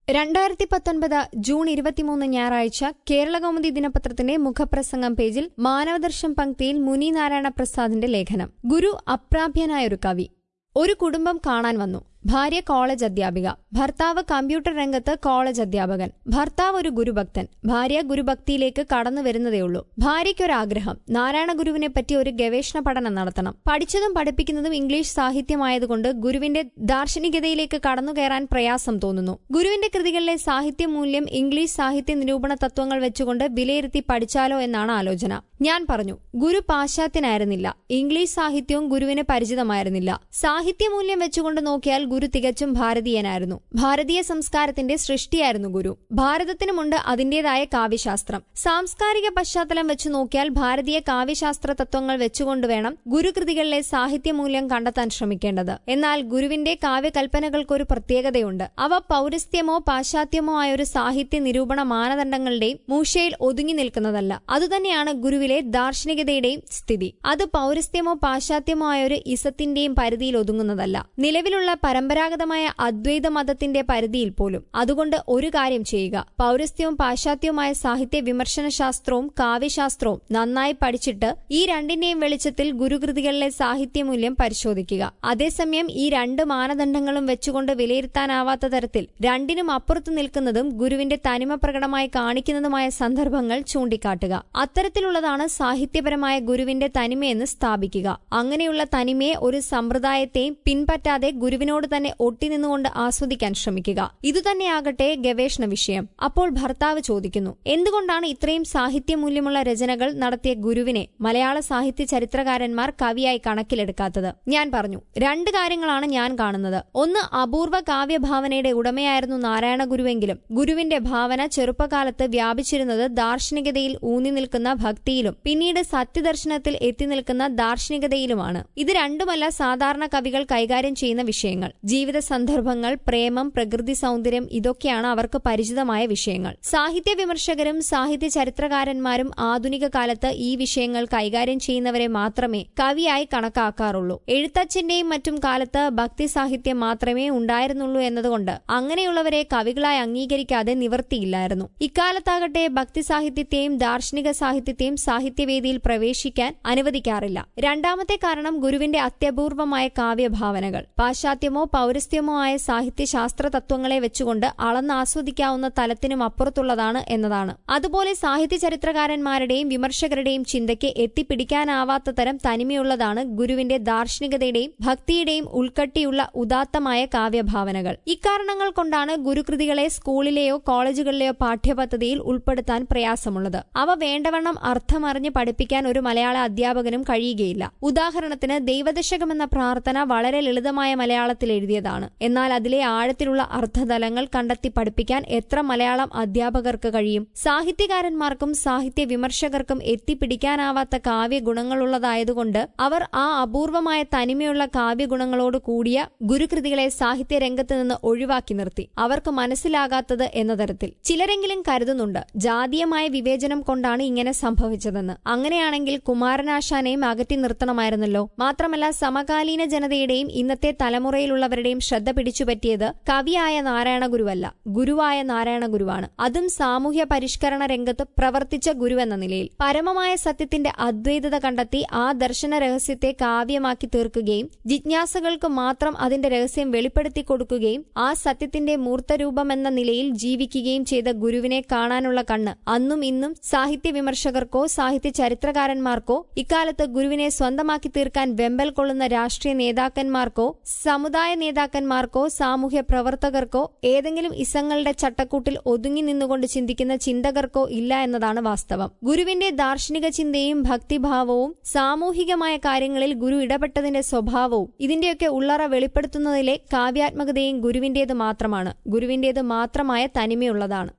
രണ്ടായിരത്തി പത്തൊൻപത് ജൂൺ ഇരുപത്തിമൂന്ന് ഞായറാഴ്ച കേരളകൗമുദി ദിനപത്രത്തിന്റെ മുഖപ്രസംഗം പേജിൽ മാനവദർശം പങ്ക്തിയിൽ മുനി നാരായണ പ്രസാദിന്റെ ലേഖനം ഗുരു അപ്രാപ്യനായൊരു കവി ഒരു കുടുംബം കാണാൻ വന്നു ഭാര്യ കോളേജ് അധ്യാപിക ഭർത്താവ് കമ്പ്യൂട്ടർ രംഗത്ത് കോളേജ് അധ്യാപകൻ ഭർത്താവ് ഒരു ഗുരുഭക്തൻ ഭാര്യ ഗുരുഭക്തിയിലേക്ക് കടന്നു വരുന്നതേയുള്ളൂ ഭാര്യയ്ക്കൊരാഗ്രഹം നാരായണ ഗുരുവിനെ പറ്റി ഒരു ഗവേഷണ പഠനം നടത്തണം പഠിച്ചതും പഠിപ്പിക്കുന്നതും ഇംഗ്ലീഷ് സാഹിത്യമായതുകൊണ്ട് ഗുരുവിന്റെ ദാർശനികതയിലേക്ക് കടന്നുകയറാൻ പ്രയാസം തോന്നുന്നു ഗുരുവിന്റെ കൃതികളിലെ സാഹിത്യ മൂല്യം ഇംഗ്ലീഷ് സാഹിത്യ നിരൂപണ തത്വങ്ങൾ വെച്ചുകൊണ്ട് വിലയിരുത്തി പഠിച്ചാലോ എന്നാണ് ആലോചന ഞാൻ പറഞ്ഞു ഗുരു പാശ്ചാത്യനായിരുന്നില്ല ഇംഗ്ലീഷ് സാഹിത്യവും ഗുരുവിന് പരിചിതമായിരുന്നില്ല സാഹിത്യമൂല്യം വെച്ചുകൊണ്ട് നോക്കിയാൽ ഗുരു തികച്ചും ഭാരതീയനായിരുന്നു ഭാരതീയ സംസ്കാരത്തിന്റെ സൃഷ്ടിയായിരുന്നു ഗുരു ഭാരതത്തിനുമുണ്ട് അതിന്റേതായ കാവ്യശാസ്ത്രം സാംസ്കാരിക പശ്ചാത്തലം വെച്ച് നോക്കിയാൽ ഭാരതീയ കാവ്യശാസ്ത്ര തത്വങ്ങൾ വെച്ചുകൊണ്ട് വേണം ഗുരുകൃതികളിലെ സാഹിത്യമൂല്യം കണ്ടെത്താൻ ശ്രമിക്കേണ്ടത് എന്നാൽ ഗുരുവിന്റെ കാവ്യകൽപ്പനകൾക്കൊരു പ്രത്യേകതയുണ്ട് അവ പൗരസ്ത്യമോ പാശ്ചാത്യമോ ആയ ഒരു സാഹിത്യ നിരൂപണ മാനദണ്ഡങ്ങളുടെയും മൂഷയിൽ ഒതുങ്ങി നിൽക്കുന്നതല്ല അതുതന്നെയാണ് ഗുരുവിലെ ദാർശനികതയുടെയും സ്ഥിതി അത് പൗരസ്ത്യമോ പാശ്ചാത്യമോ ആയ ഒരു ഇസത്തിന്റെയും പരിധിയിൽ ഒതുങ്ങുന്നതല്ല നിലവിലുള്ള പരമ്പരാഗതമായ അദ്വൈത മതത്തിന്റെ പരിധിയിൽ പോലും അതുകൊണ്ട് ഒരു കാര്യം ചെയ്യുക പൗരസ്ത്യവും പാശ്ചാത്യവുമായ സാഹിത്യ വിമർശന ശാസ്ത്രവും കാവ്യശാസ്ത്രവും നന്നായി പഠിച്ചിട്ട് ഈ രണ്ടിന്റെയും വെളിച്ചത്തിൽ ഗുരുകൃതികളിലെ സാഹിത്യമൂല്യം പരിശോധിക്കുക അതേസമയം ഈ രണ്ട് മാനദണ്ഡങ്ങളും വെച്ചുകൊണ്ട് വിലയിരുത്താനാവാത്ത തരത്തിൽ രണ്ടിനും അപ്പുറത്ത് നിൽക്കുന്നതും ഗുരുവിന്റെ തനിമ പ്രകടമായി കാണിക്കുന്നതുമായ സന്ദർഭങ്ങൾ ചൂണ്ടിക്കാട്ടുക അത്തരത്തിലുള്ളതാണ് സാഹിത്യപരമായ ഗുരുവിന്റെ തനിമയെന്ന് സ്ഥാപിക്കുക അങ്ങനെയുള്ള തനിമയെ ഒരു സമ്പ്രദായത്തെയും പിൻപറ്റാതെ ഗുരുവിനോട് തന്നെ ഒട്ടിനിന്നുകൊണ്ട് ആസ്വദിക്കാൻ ശ്രമിക്കുക ഇതുതന്നെയാകട്ടെ ഗവേഷണ വിഷയം അപ്പോൾ ഭർത്താവ് ചോദിക്കുന്നു എന്തുകൊണ്ടാണ് ഇത്രയും സാഹിത്യമൂല്യമുള്ള രചനകൾ നടത്തിയ ഗുരുവിനെ മലയാള സാഹിത്യ ചരിത്രകാരന്മാർ കവിയായി കണക്കിലെടുക്കാത്തത് ഞാൻ പറഞ്ഞു രണ്ട് കാര്യങ്ങളാണ് ഞാൻ കാണുന്നത് ഒന്ന് അപൂർവ കാവ്യഭാവനയുടെ ഉടമയായിരുന്നു നാരായണ ഗുരുവെങ്കിലും ഗുരുവിന്റെ ഭാവന ചെറുപ്പകാലത്ത് വ്യാപിച്ചിരുന്നത് ദാർശനികതയിൽ ഊന്നി നിൽക്കുന്ന ഭക്തിയിലും പിന്നീട് സത്യദർശനത്തിൽ എത്തി നിൽക്കുന്ന ദാർശനികതയിലുമാണ് ഇത് രണ്ടുമല്ല സാധാരണ കവികൾ കൈകാര്യം ചെയ്യുന്ന വിഷയങ്ങൾ ജീവിത സന്ദർഭങ്ങൾ പ്രേമം പ്രകൃതി സൗന്ദര്യം ഇതൊക്കെയാണ് അവർക്ക് പരിചിതമായ വിഷയങ്ങൾ സാഹിത്യ വിമർശകരും സാഹിത്യ ചരിത്രകാരന്മാരും ആധുനിക കാലത്ത് ഈ വിഷയങ്ങൾ കൈകാര്യം ചെയ്യുന്നവരെ മാത്രമേ കവിയായി കണക്കാക്കാറുള്ളൂ എഴുത്തച്ഛന്റെയും മറ്റും കാലത്ത് ഭക്തി സാഹിത്യം മാത്രമേ ഉണ്ടായിരുന്നുള്ളൂ എന്നതുകൊണ്ട് അങ്ങനെയുള്ളവരെ കവികളായി അംഗീകരിക്കാതെ നിവർത്തിയില്ലായിരുന്നു ഇക്കാലത്താകട്ടെ ഭക്തി സാഹിത്യത്തെയും ദാർശനിക സാഹിത്യത്തെയും സാഹിത്യവേദിയിൽ പ്രവേശിക്കാൻ അനുവദിക്കാറില്ല രണ്ടാമത്തെ കാരണം ഗുരുവിന്റെ അത്യപൂർവമായ കാവ്യഭാവനകൾ പാശ്ചാത്യമോ പൗരസ്ത്യമോ ആയ സാഹിത്യശാസ്ത്ര തത്വങ്ങളെ വെച്ചുകൊണ്ട് അളന്നാസ്വദിക്കാവുന്ന തലത്തിനും അപ്പുറത്തുള്ളതാണ് എന്നതാണ് അതുപോലെ സാഹിത്യ ചരിത്രകാരന്മാരുടെയും വിമർശകരുടെയും ചിന്തയ്ക്ക് എത്തിപ്പിടിക്കാനാവാത്ത തരം തനിമയുള്ളതാണ് ഗുരുവിന്റെ ദാർശനികതയുടെയും ഭക്തിയുടെയും ഉൾക്കട്ടിയുള്ള ഉദാത്തമായ കാവ്യഭാവനകൾ ഇക്കാരണങ്ങൾ കൊണ്ടാണ് ഗുരുകൃതികളെ സ്കൂളിലെയോ കോളേജുകളിലെയോ പാഠ്യപദ്ധതിയിൽ ഉൾപ്പെടുത്താൻ പ്രയാസമുള്ളത് അവ വേണ്ടവണ്ണം അർത്ഥമറിഞ്ഞ് പഠിപ്പിക്കാൻ ഒരു മലയാള അധ്യാപകനും കഴിയുകയില്ല ഉദാഹരണത്തിന് ദൈവദശകം എന്ന പ്രാർത്ഥന വളരെ ലളിതമായ മലയാളത്തിൽ എഴുതിയതാണ് എന്നാൽ അതിലെ ആഴത്തിലുള്ള അർത്ഥതലങ്ങൾ കണ്ടെത്തി പഠിപ്പിക്കാൻ എത്ര മലയാളം അധ്യാപകർക്ക് കഴിയും സാഹിത്യകാരന്മാർക്കും സാഹിത്യ വിമർശകർക്കും എത്തിപ്പിടിക്കാനാവാത്ത കാവ്യ ഗുണങ്ങളുള്ളതായതുകൊണ്ട് അവർ ആ അപൂർവമായ തനിമയുള്ള കാവ്യഗുണങ്ങളോട് കൂടിയ ഗുരുകൃതികളെ സാഹിത്യ രംഗത്ത് നിന്ന് ഒഴിവാക്കി നിർത്തി അവർക്ക് മനസ്സിലാകാത്തത് എന്ന തരത്തിൽ ചിലരെങ്കിലും കരുതുന്നുണ്ട് ജാതീയമായ വിവേചനം കൊണ്ടാണ് ഇങ്ങനെ സംഭവിച്ചതെന്ന് അങ്ങനെയാണെങ്കിൽ കുമാരനാശാനെയും അകറ്റി നിർത്തണമായിരുന്നല്ലോ മാത്രമല്ല സമകാലീന ജനതയുടെയും ഇന്നത്തെ തലമുറയിലുള്ളവരുടെയും ശ്രദ്ധ പിടിച്ചുപറ്റിയത് കവിയായ നാരായണ ഗുരുവല്ല ഗുരുവായ നാരായണ ഗുരുവാണ് അതും സാമൂഹ്യ പരിഷ്കരണ രംഗത്ത് പ്രവർത്തിച്ച ഗുരുവെന്ന നിലയിൽ പരമമായ സത്യത്തിന്റെ അദ്വൈതത കണ്ടെത്തി ആ ദർശന രഹസ്യത്തെ കാവ്യമാക്കി തീർക്കുകയും ജിജ്ഞാസകൾക്ക് മാത്രം അതിന്റെ രഹസ്യം വെളിപ്പെടുത്തി കൊടുക്കുകയും ആ സത്യത്തിന്റെ മൂർത്തരൂപമെന്ന നിലയിൽ ജീവിക്കുകയും ചെയ്ത ഗുരുവിനെ കാണാനുള്ള കണ്ണ് അന്നും ഇന്നും സാഹിത്യ വിമർശകർക്കോ സാഹിത്യ ചരിത്രകാരന്മാർക്കോ ഇക്കാലത്ത് ഗുരുവിനെ സ്വന്തമാക്കി തീർക്കാൻ വെമ്പൽ കൊള്ളുന്ന രാഷ്ട്രീയ നേതാക്കന്മാർക്കോ സമുദായ നേതാക്കന്മാർക്കോ സാമൂഹ്യ പ്രവർത്തകർക്കോ ഏതെങ്കിലും ഇസങ്ങളുടെ ചട്ടക്കൂട്ടിൽ ഒതുങ്ങി നിന്നുകൊണ്ട് ചിന്തിക്കുന്ന ചിന്തകർക്കോ ഇല്ല എന്നതാണ് വാസ്തവം ഗുരുവിന്റെ ദാർശനിക ചിന്തയും ഭക്തിഭാവവും സാമൂഹികമായ കാര്യങ്ങളിൽ ഗുരു ഇടപെട്ടതിന്റെ സ്വഭാവവും ഇതിന്റെയൊക്കെ ഉള്ളറ വെളിപ്പെടുത്തുന്നതിലെ കാവ്യാത്മകതയും ഗുരുവിന്റേത് മാത്രമാണ് ഗുരുവിന്റേത് മാത്രമായ തനിമയുള്ളതാണ്